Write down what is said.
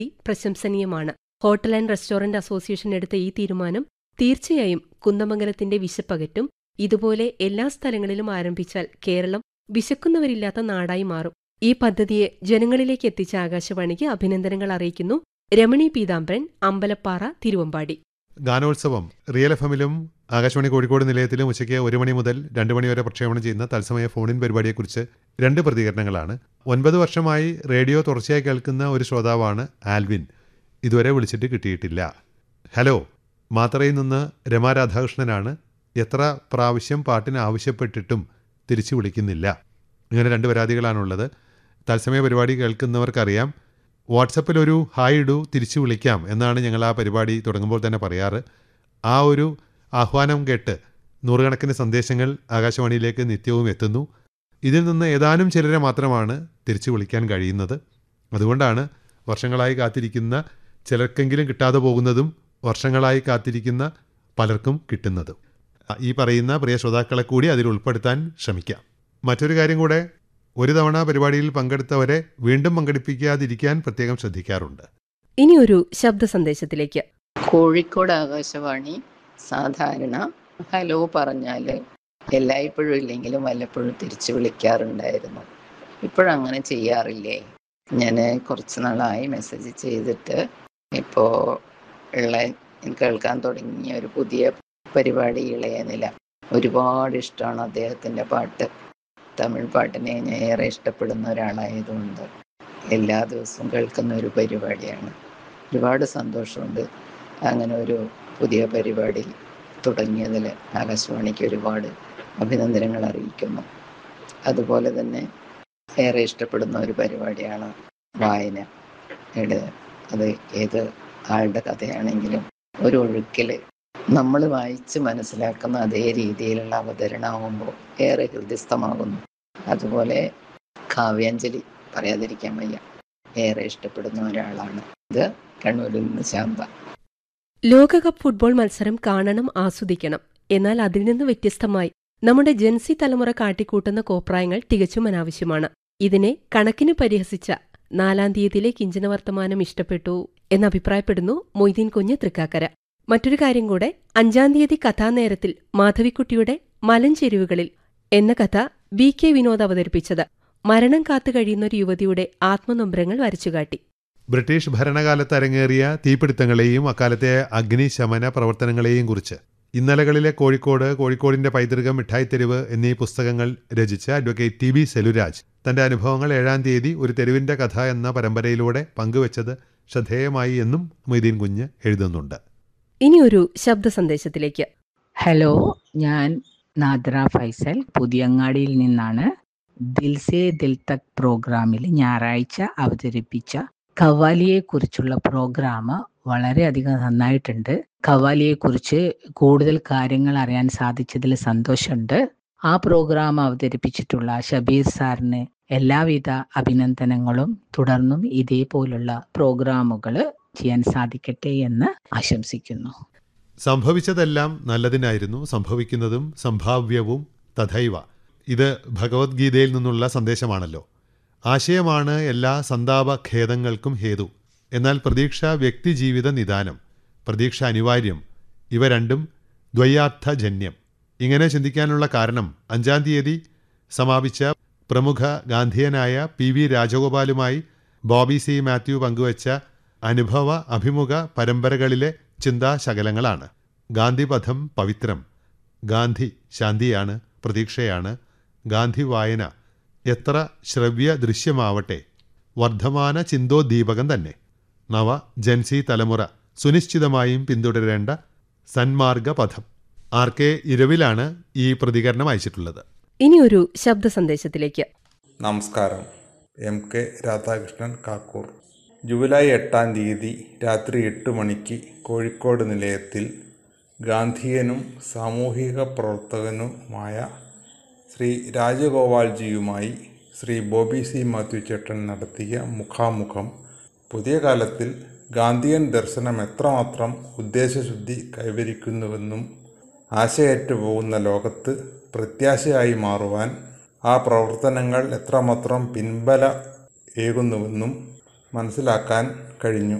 പ്രശംസനീയമാണ് hotel and restaurant association എടുത്ത ഈ തീരുമാനം തീർച്ചയായും കുന്ദമംഗലത്തിന്റെ വിശപ്പകറ്റും ഇതുപോലെ എല്ലാ സ്ഥലങ്ങളിലും ആരംഭിച്ചാൽ കേരളം വിശക്കുന്നവരില്ലാത്ത നാടായി മാറും ഈ പദ്ധതിയെ ജനങ്ങളിലേക്ക് എത്തിച്ച ആകാശവാണിക്ക് അഭിനന്ദനങ്ങൾ അറിയിക്കുന്നു രമണി പീതാംബരൻ അമ്പലപ്പാറ തിരുവമ്പാടി ഗാനോത്സവം റിയൽ എഫ് എമ്മിലും ആകാശവാണി കോഴിക്കോട് നിലയത്തിലും ഉച്ചയ്ക്ക് ഒരു മണി മുതൽ രണ്ട് മണി വരെ പ്രക്ഷേപണം ചെയ്യുന്ന തത്സമയ ഫോണിൻ പരിപാടിയെക്കുറിച്ച് രണ്ട് പ്രതികരണങ്ങളാണ് ഒൻപത് വർഷമായി റേഡിയോ തുടർച്ചയായി കേൾക്കുന്ന ഒരു ശ്രോതാവാണ് ആൽവിൻ ഇതുവരെ വിളിച്ചിട്ട് കിട്ടിയിട്ടില്ല ഹലോ മാത്രയിൽ നിന്ന് രമാ രാധാകൃഷ്ണനാണ് എത്ര പ്രാവശ്യം പാട്ടിന് ആവശ്യപ്പെട്ടിട്ടും തിരിച്ചു വിളിക്കുന്നില്ല ഇങ്ങനെ രണ്ട് പരാതികളാണുള്ളത് തത്സമയ പരിപാടി കേൾക്കുന്നവർക്കറിയാം വാട്സപ്പിൽ ഒരു ഹായ് ഇടൂ തിരിച്ചു വിളിക്കാം എന്നാണ് ഞങ്ങൾ ആ പരിപാടി തുടങ്ങുമ്പോൾ തന്നെ പറയാറ് ആ ഒരു ആഹ്വാനം കേട്ട് നൂറുകണക്കിന് സന്ദേശങ്ങൾ ആകാശവാണിയിലേക്ക് നിത്യവും എത്തുന്നു ഇതിൽ നിന്ന് ഏതാനും ചിലരെ മാത്രമാണ് തിരിച്ചു വിളിക്കാൻ കഴിയുന്നത് അതുകൊണ്ടാണ് വർഷങ്ങളായി കാത്തിരിക്കുന്ന ചിലർക്കെങ്കിലും കിട്ടാതെ പോകുന്നതും വർഷങ്ങളായി കാത്തിരിക്കുന്ന പലർക്കും കിട്ടുന്നതും ഈ പറയുന്ന പ്രിയ ശ്രോതാക്കളെ കൂടി അതിൽ ഉൾപ്പെടുത്താൻ ശ്രമിക്കാം മറ്റൊരു കാര്യം കൂടെ ഒരു തവണ പരിപാടിയിൽ പങ്കെടുത്തവരെ വീണ്ടും പങ്കെടുപ്പിക്കാതിരിക്കാൻ പ്രത്യേകം ശ്രദ്ധിക്കാറുണ്ട് ഇനി ഒരു ശബ്ദ സന്ദേശത്തിലേക്ക് കോഴിക്കോട് ആകാശവാണി സാധാരണ ഹലോ പറഞ്ഞാൽ എല്ലായ്പ്പോഴും ഇല്ലെങ്കിലും വല്ലപ്പോഴും തിരിച്ചു വിളിക്കാറുണ്ടായിരുന്നു ഇപ്പോഴങ്ങനെ ചെയ്യാറില്ലേ ഞാൻ കുറച്ച് നാളായി മെസ്സേജ് ചെയ്തിട്ട് ഇപ്പോൾ ഉള്ള കേൾക്കാൻ തുടങ്ങിയ ഒരു പുതിയ പരിപാടി ഇളയ നില ഒരുപാട് ഇഷ്ടമാണ് അദ്ദേഹത്തിൻ്റെ പാട്ട് തമിഴ് പാട്ടിനെ ഞാൻ ഏറെ ഇഷ്ടപ്പെടുന്ന ഒരാളായതുകൊണ്ട് എല്ലാ ദിവസവും കേൾക്കുന്ന ഒരു പരിപാടിയാണ് ഒരുപാട് സന്തോഷമുണ്ട് അങ്ങനെ ഒരു പുതിയ പരിപാടി തുടങ്ങിയതിൽ ആകാശവാണിക്ക് ഒരുപാട് അഭിനന്ദനങ്ങൾ അറിയിക്കുന്നു അതുപോലെ തന്നെ ഏറെ ഇഷ്ടപ്പെടുന്ന ഒരു പരിപാടിയാണ് വായന അത് ഏത് ആളുടെ കഥയാണെങ്കിലും ഒരു ഒഴുക്കിൽ നമ്മൾ വായിച്ച് മനസ്സിലാക്കുന്ന അതേ രീതിയിലുള്ള അവതരണമാകുമ്പോൾ ഏറെ ഹൃദയസ്ഥമാകുന്നു അതുപോലെ കാവ്യാഞ്ജലി പറയാതിരിക്കാൻ വയ്യ ഏറെ ഇഷ്ടപ്പെടുന്ന ഒരാളാണ് ഇത് കണ്ണൂരിൽ നിന്ന് ശാന്ത ലോകകപ്പ് ഫുട്ബോൾ മത്സരം കാണണം ആസ്വദിക്കണം എന്നാൽ അതിൽ നിന്ന് വ്യത്യസ്തമായി നമ്മുടെ ജൻസി തലമുറ കാട്ടിക്കൂട്ടുന്ന കോപ്രായങ്ങൾ തികച്ചും അനാവശ്യമാണ് ഇതിനെ കണക്കിന് പരിഹസിച്ച നാലാം തീയതിയിലെ കിഞ്ചന വർത്തമാനം ഇഷ്ടപ്പെട്ടു എന്നഭിപ്രായപ്പെടുന്നു മൊയ്തീൻ കുഞ്ഞ് തൃക്കാക്കര മറ്റൊരു കാര്യം കൂടെ അഞ്ചാം തീയതി കഥാനേരത്തിൽ മാധവിക്കുട്ടിയുടെ മലഞ്ചെരുവുകളിൽ എന്ന കഥ വി കെ വിനോദ് അവതരിപ്പിച്ചത് മരണം കാത്തു കഴിയുന്ന ഒരു യുവതിയുടെ ആത്മനൊമ്പരങ്ങൾ വരച്ചുകാട്ടി ബ്രിട്ടീഷ് ഭരണകാലത്ത് അരങ്ങേറിയ തീപിടുത്തങ്ങളെയും അക്കാലത്തെ അഗ്നിശമന പ്രവർത്തനങ്ങളെയും കുറിച്ച് ഇന്നലകളിലെ കോഴിക്കോട് കോഴിക്കോടിന്റെ പൈതൃകം മിഠായിത്തെരുവ് എന്നീ പുസ്തകങ്ങൾ രചിച്ച അഡ്വക്കേറ്റ് ടി ബി സെലുരാജ് തന്റെ അനുഭവങ്ങൾ ഏഴാം തീയതി ഒരു തെരുവിന്റെ കഥ എന്ന പരമ്പരയിലൂടെ പങ്കുവച്ചത് ശ്രദ്ധേയമായി എന്നും മൊയ്തീൻ കുഞ്ഞ് എഴുതുന്നുണ്ട് ഇനി ഒരു ശബ്ദ സന്ദേശത്തിലേക്ക് ഹലോ ഞാൻ നാദ്ര ഫൈസൽ പുതിയങ്ങാടിയിൽ നിന്നാണ് ദിൽസേ ദിൽ തക് പ്രോഗ്രാമിൽ ഞായറാഴ്ച അവതരിപ്പിച്ച കവാലിയെ കുറിച്ചുള്ള പ്രോഗ്രാം വളരെയധികം നന്നായിട്ടുണ്ട് കവാലിയെ കുറിച്ച് കൂടുതൽ കാര്യങ്ങൾ അറിയാൻ സാധിച്ചതിൽ സന്തോഷമുണ്ട് ആ പ്രോഗ്രാം അവതരിപ്പിച്ചിട്ടുള്ള ഷബീർ സാറിന് എല്ലാവിധ അഭിനന്ദനങ്ങളും തുടർന്നും ഇതേപോലുള്ള പ്രോഗ്രാമുകൾ ചെയ്യാൻ സാധിക്കട്ടെ എന്ന് ആശംസിക്കുന്നു സംഭവിച്ചതെല്ലാം നല്ലതിനായിരുന്നു സംഭവിക്കുന്നതും സംഭാവ്യവും തഥൈവ ഇത് ഭഗവത്ഗീതയിൽ നിന്നുള്ള സന്ദേശമാണല്ലോ ആശയമാണ് എല്ലാ സന്താപ ഖേദങ്ങൾക്കും ഹേതു എന്നാൽ പ്രതീക്ഷ വ്യക്തിജീവിത നിദാനം പ്രതീക്ഷ അനിവാര്യം ഇവ രണ്ടും ദ്വയാർത്ഥജന്യം ഇങ്ങനെ ചിന്തിക്കാനുള്ള കാരണം അഞ്ചാം തീയതി സമാപിച്ച പ്രമുഖ ഗാന്ധിയനായ പി വി രാജഗോപാലുമായി ബോബി സി മാത്യു പങ്കുവച്ച അനുഭവ അഭിമുഖ പരമ്പരകളിലെ ചിന്താശകലങ്ങളാണ് ഗാന്ധിപഥം പവിത്രം ഗാന്ധി ശാന്തിയാണ് പ്രതീക്ഷയാണ് ഗാന്ധി വായന എത്ര ശ്രവ്യ ദൃശ്യമാവട്ടെ വർദ്ധമാന ചിന്തോദ്ദീപകം തന്നെ നവ ജൻസി തലമുറ സുനിശ്ചിതമായും പിന്തുടരേണ്ട സന്മാർഗപഥം ആർ കെ ഇരവിലാണ് ഈ പ്രതികരണം അയച്ചിട്ടുള്ളത് ഇനി ഒരു ശബ്ദ സന്ദേശത്തിലേക്ക് നമസ്കാരം M K Radhakrishnan Kakkur July എട്ടാം തീയതി രാത്രി എട്ട് മണിക്ക് കോഴിക്കോട് നിലയത്തിൽ ഗാന്ധിയനും സാമൂഹിക പ്രവർത്തകനുമായ ശ്രീ രാജഗോപാൽജിയുമായി ശ്രീ ബോബി സി മാത്യു ചേട്ടൻ നടത്തിയ മുഖാമുഖം പുതിയ കാലത്തിൽ ഗാന്ധിയൻ ദർശനം എത്രമാത്രം ഉദ്ദേശശുദ്ധി കൈവരിക്കുന്നുവെന്നും ആശയറ്റു പോകുന്ന ലോകത്ത് പ്രത്യാശയായി മാറുവാൻ ആ പ്രവർത്തനങ്ങൾ എത്രമാത്രം പിൻബല ഏകുന്നുവെന്നും മനസ്സിലാക്കാൻ കഴിഞ്ഞു